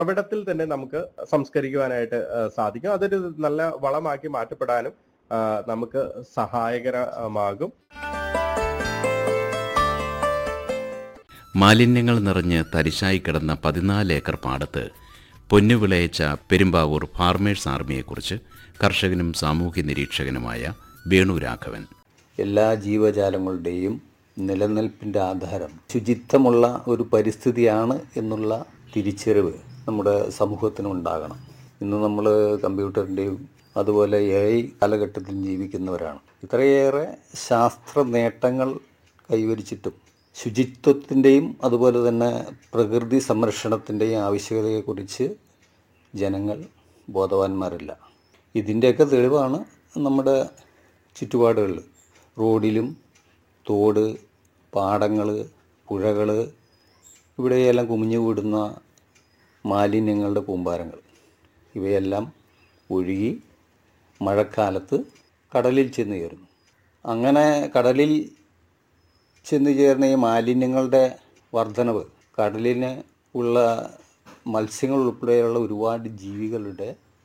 അവിടത്തിൽ തന്നെ നമുക്ക് സംസ്കരിക്കുവാനായിട്ട് ആ, സാധിക്കും അതൊരു നല്ല വളമാക്കി മാറ്റപ്പെടാനും ആ, നമുക്ക് സഹായകരമാകും മാലിന്യങ്ങൾ നിറഞ്ഞ് തരിശായി കിടന്ന പതിനാല് ഏക്കർ പാടത്ത് പൊന്നു വിളയിച്ച പെരുമ്പാവൂർ ഫാർമേഴ്സ് ആർമിയെക്കുറിച്ച് കർഷകനും സാമൂഹ്യ നിരീക്ഷകനുമായ വേണു രാഘവൻ എല്ലാ ജീവജാലങ്ങളുടെയും നിലനിൽപ്പിൻ്റെ ആധാരം ശുചിത്വമുള്ള ഒരു പരിസ്ഥിതിയാണ് എന്നുള്ള തിരിച്ചറിവ് നമ്മുടെ സമൂഹത്തിന് ഉണ്ടാകണം ഇന്ന് നമ്മൾ കമ്പ്യൂട്ടറിൻ്റെയും അതുപോലെ എ ഐ കാലഘട്ടത്തിൽ ജീവിക്കുന്നവരാണ് ഇത്രയേറെ ശാസ്ത്ര നേട്ടങ്ങൾ കൈവരിച്ചിട്ടും ശുചിത്വത്തിൻ്റെയും അതുപോലെ തന്നെ പ്രകൃതി സംരക്ഷണത്തിൻ്റെയും ആവശ്യകതയെക്കുറിച്ച് ജനങ്ങൾ ബോധവാന്മാരല്ല ഇതിൻ്റെയൊക്കെ തെളിവാണ് നമ്മുടെ ചുറ്റുപാടുകളിൽ റോഡിലും തോട് പാടങ്ങൾ പുഴകൾ ഇവിടെയെല്ലാം കുമിഞ്ഞു കൂടുന്ന മാലിന്യങ്ങളുടെ കൂമ്പാരങ്ങൾ ഇവയെല്ലാം ഒഴുകി മഴക്കാലത്ത് കടലിൽ ചെന്ന് ചേരുന്നു അങ്ങനെ കടലിൽ ചെന്ന് ചേർന്ന ഈ മാലിന്യങ്ങളുടെ വർധനവ് കടലിന് ഉള്ള മത്സ്യങ്ങൾ ഉൾപ്പെടെയുള്ള ഒരുപാട് ജീവികളുടെ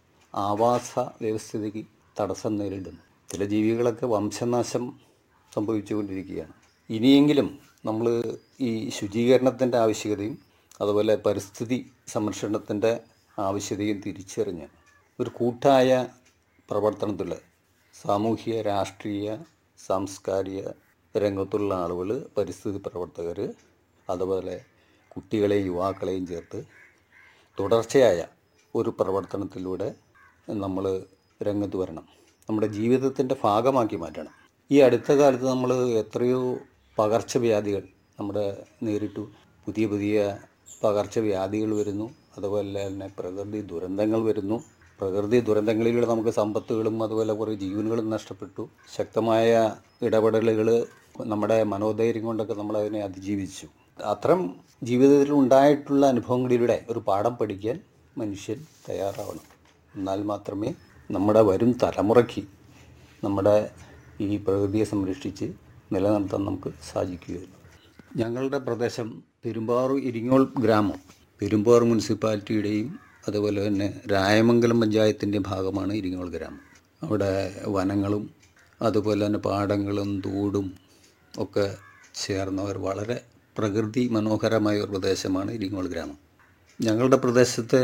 ആവാസ വ്യവസ്ഥിതിക്ക് തടസ്സം നേരിടുന്നു ചില ജീവികളൊക്കെ വംശനാശം സംഭവിച്ചുകൊണ്ടിരിക്കുകയാണ് ഇനിയെങ്കിലും നമ്മൾ ഈ ശുചീകരണത്തിൻ്റെ ആവശ്യകതയും അതുപോലെ പരിസ്ഥിതി സംരക്ഷണത്തിൻ്റെ ആവശ്യതയും തിരിച്ചറിഞ്ഞ് ഒരു കൂട്ടായ പ്രവർത്തനത്തിൽ സാമൂഹിക രാഷ്ട്രീയ സാംസ്കാരിക രംഗത്തുള്ള ആളുകൾ പരിസ്ഥിതി പ്രവർത്തകർ അതുപോലെ കുട്ടികളെയും യുവാക്കളെയും ചേർത്ത് തുടർച്ചയായ ഒരു പ്രവർത്തനത്തിലൂടെ നമ്മൾ രംഗത്ത് വരണം നമ്മുടെ ജീവിതത്തിൻ്റെ ഭാഗമാക്കി മാറ്റണം ഈ അടുത്ത കാലത്ത് നമ്മൾ എത്രയോ പകർച്ചവ്യാധികൾ നമ്മുടെ നേരിട്ടു പുതിയ പുതിയ പകർച്ചവ്യാധികൾ വരുന്നു അതുപോലെ തന്നെ പ്രകൃതി ദുരന്തങ്ങൾ വരുന്നു പ്രകൃതി ദുരന്തങ്ങളിലൂടെ നമുക്ക് സമ്പത്തുകളും അതുപോലെ കുറേ ജീവനുകളും നഷ്ടപ്പെട്ടു ശക്തമായ ഇടപെടലുകൾ നമ്മുടെ മനോധൈര്യം കൊണ്ടൊക്കെ നമ്മൾ അതിനെ അതിജീവിച്ചു അത്തരം ജീവിതത്തിൽ ഉണ്ടായിട്ടുള്ള അനുഭവങ്ങളിലൂടെ ഒരു പാഠം പഠിക്കാൻ മനുഷ്യൻ തയ്യാറാവണം എന്നാൽ മാത്രമേ നമ്മുടെ വരും തലമുറയ്ക്ക് നമ്മുടെ ഈ പ്രകൃതിയെ സംരക്ഷിച്ച് നിലനിർത്താൻ നമുക്ക് സാധിക്കുകയുള്ളൂ ഞങ്ങളുടെ പ്രദേശം പെരുമ്പാറു ഇരിങ്ങോൾ ഗ്രാമം പെരുമ്പാറു മുനിസിപ്പാലിറ്റിയുടെയും അതുപോലെ തന്നെ രായമംഗലം പഞ്ചായത്തിൻ്റെ ഭാഗമാണ് ഇരിങ്ങോൾ ഗ്രാമം അവിടെ വനങ്ങളും അതുപോലെ തന്നെ പാടങ്ങളും തോടും ഒക്കെ ചേർന്ന ഒരു വളരെ പ്രകൃതി മനോഹരമായ ഒരു പ്രദേശമാണ് ഇരിങ്ങോൾ ഗ്രാമം ഞങ്ങളുടെ പ്രദേശത്തെ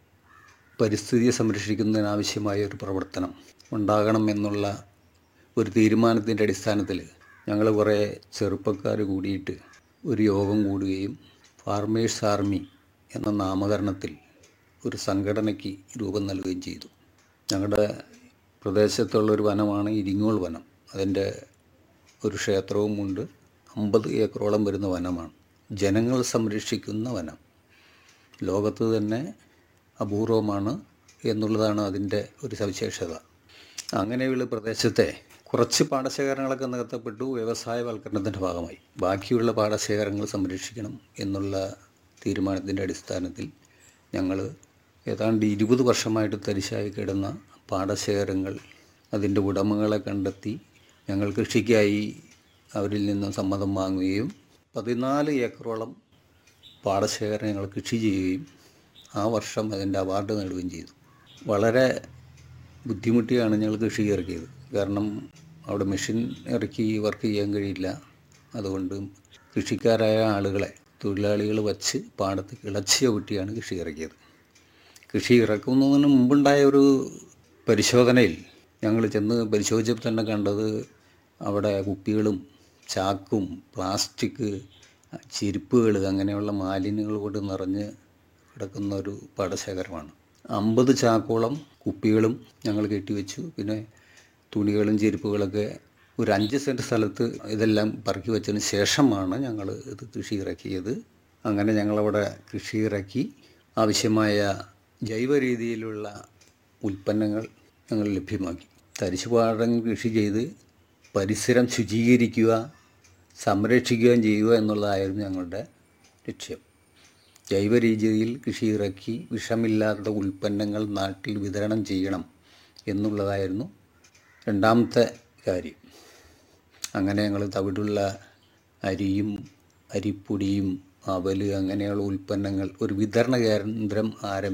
പരിസ്ഥിതിയെ സംരക്ഷിക്കുന്നതിനാവശ്യമായ ഒരു പ്രവർത്തനം ഉണ്ടാകണം എന്നുള്ള ഒരു തീരുമാനത്തിൻ്റെ അടിസ്ഥാനത്തിൽ ഞങ്ങൾ കുറേ ചെറുപ്പക്കാർ കൂടിയിട്ട് ഒരു യോഗം കൂടുകയും ഫാർമേഴ്സ് ആർമി എന്ന നാമകരണത്തിൽ ഒരു സംഘടനയ്ക്ക് രൂപം നൽകുകയും ചെയ്തു ഞങ്ങളുടെ പ്രദേശത്തുള്ള ഒരു വനമാണ് ഇരിങ്ങോൾ വനം അതിൻ്റെ ഒരു ക്ഷേത്രവുമുണ്ട് അമ്പത് ഏക്കറോളം വരുന്ന വനമാണ് ജനങ്ങൾ സംരക്ഷിക്കുന്ന വനം ലോകത്ത് തന്നെ അപൂർവമാണ് എന്നുള്ളതാണ് അതിൻ്റെ ഒരു സവിശേഷത അങ്ങനെയുള്ള പ്രദേശത്തെ കുറച്ച് പാടശേഖരങ്ങളൊക്കെ നികത്തപ്പെട്ടു വ്യവസായവൽക്കരണത്തിൻ്റെ ഭാഗമായി ബാക്കിയുള്ള പാടശേഖരങ്ങൾ സംരക്ഷിക്കണം എന്നുള്ള തീരുമാനത്തിൻ്റെ അടിസ്ഥാനത്തിൽ ഞങ്ങൾ ഏതാണ്ട് ഇരുപത് വർഷമായിട്ട് തരിശായി കിടന്ന പാടശേഖരങ്ങൾ അതിൻ്റെ ഉടമകളെ കണ്ടെത്തി ഞങ്ങൾ കൃഷിക്കായി അവരിൽ നിന്നും സമ്മതം വാങ്ങുകയും പതിനാല് ഏക്കറോളം പാടശേഖരം ഞങ്ങൾ കൃഷി ചെയ്യുകയും ആ വർഷം അതിൻ്റെ അവാർഡ് നേടുകയും ചെയ്തു വളരെ ബുദ്ധിമുട്ടിയാണ് ഞങ്ങൾ കൃഷി ഇറക്കിയത് കാരണം അവിടെ മെഷീൻ ഇറക്കി വർക്ക് ചെയ്യാൻ കഴിയില്ല അതുകൊണ്ട് കൃഷിക്കാരായ ആളുകളെ തൊഴിലാളികൾ വച്ച് പാടത്ത് കിളച്ച് ചവിട്ടിയാണ് കൃഷി ഇറക്കിയത് കൃഷി ഇറക്കുന്നതിന് മുമ്പുണ്ടായ ഒരു പരിശോധനയിൽ ഞങ്ങൾ ചെന്ന് പരിശോധിച്ചപ്പോൾ തന്നെ കണ്ടത് അവിടെ കുപ്പികളും ചാക്കും പ്ലാസ്റ്റിക് ചെരുപ്പുകൾ അങ്ങനെയുള്ള മാലിന്യങ്ങൾ കൊണ്ട് നിറഞ്ഞ് കിടക്കുന്ന ഒരു പാടശേഖരമാണ് അമ്പത് ചാക്കോളം കുപ്പികളും ഞങ്ങൾ കെട്ടിവെച്ചു പിന്നെ തുണികളും ചെരുപ്പുകളൊക്കെ ഒരു അഞ്ച് സെൻറ്റ് സ്ഥലത്ത് ഇതെല്ലാം പറക്കി വെച്ചതിന് ശേഷമാണ് ഞങ്ങൾ ഇത് കൃഷി ഇറക്കിയത് അങ്ങനെ ഞങ്ങളവിടെ കൃഷി ഇറക്കി ആവശ്യമായ ജൈവ രീതിയിലുള്ള ഉൽപ്പന്നങ്ങൾ ഞങ്ങൾ ലഭ്യമാക്കി തരിശുപാടങ്ങൾ കൃഷി ചെയ്ത് പരിസരം ശുചീകരിക്കുക സംരക്ഷിക്കുകയും ചെയ്യുക എന്നുള്ളതായിരുന്നു ഞങ്ങളുടെ ലക്ഷ്യം ജൈവ രീതിയിൽ കൃഷി ഇറക്കി വിഷമില്ലാത്ത ഉൽപ്പന്നങ്ങൾ നാട്ടിൽ വിതരണം ചെയ്യണം എന്നുള്ളതായിരുന്നു രണ്ടാമത്തെ കാര്യം അങ്ങനെ ഞങ്ങൾ തവിടുള്ള അരിയും അരിപ്പൊടിയും അവല് അങ്ങനെയുള്ള ഉൽപ്പന്നങ്ങൾ ഒരു വിതരണ കേന്ദ്രം ആരംഭിക്കുക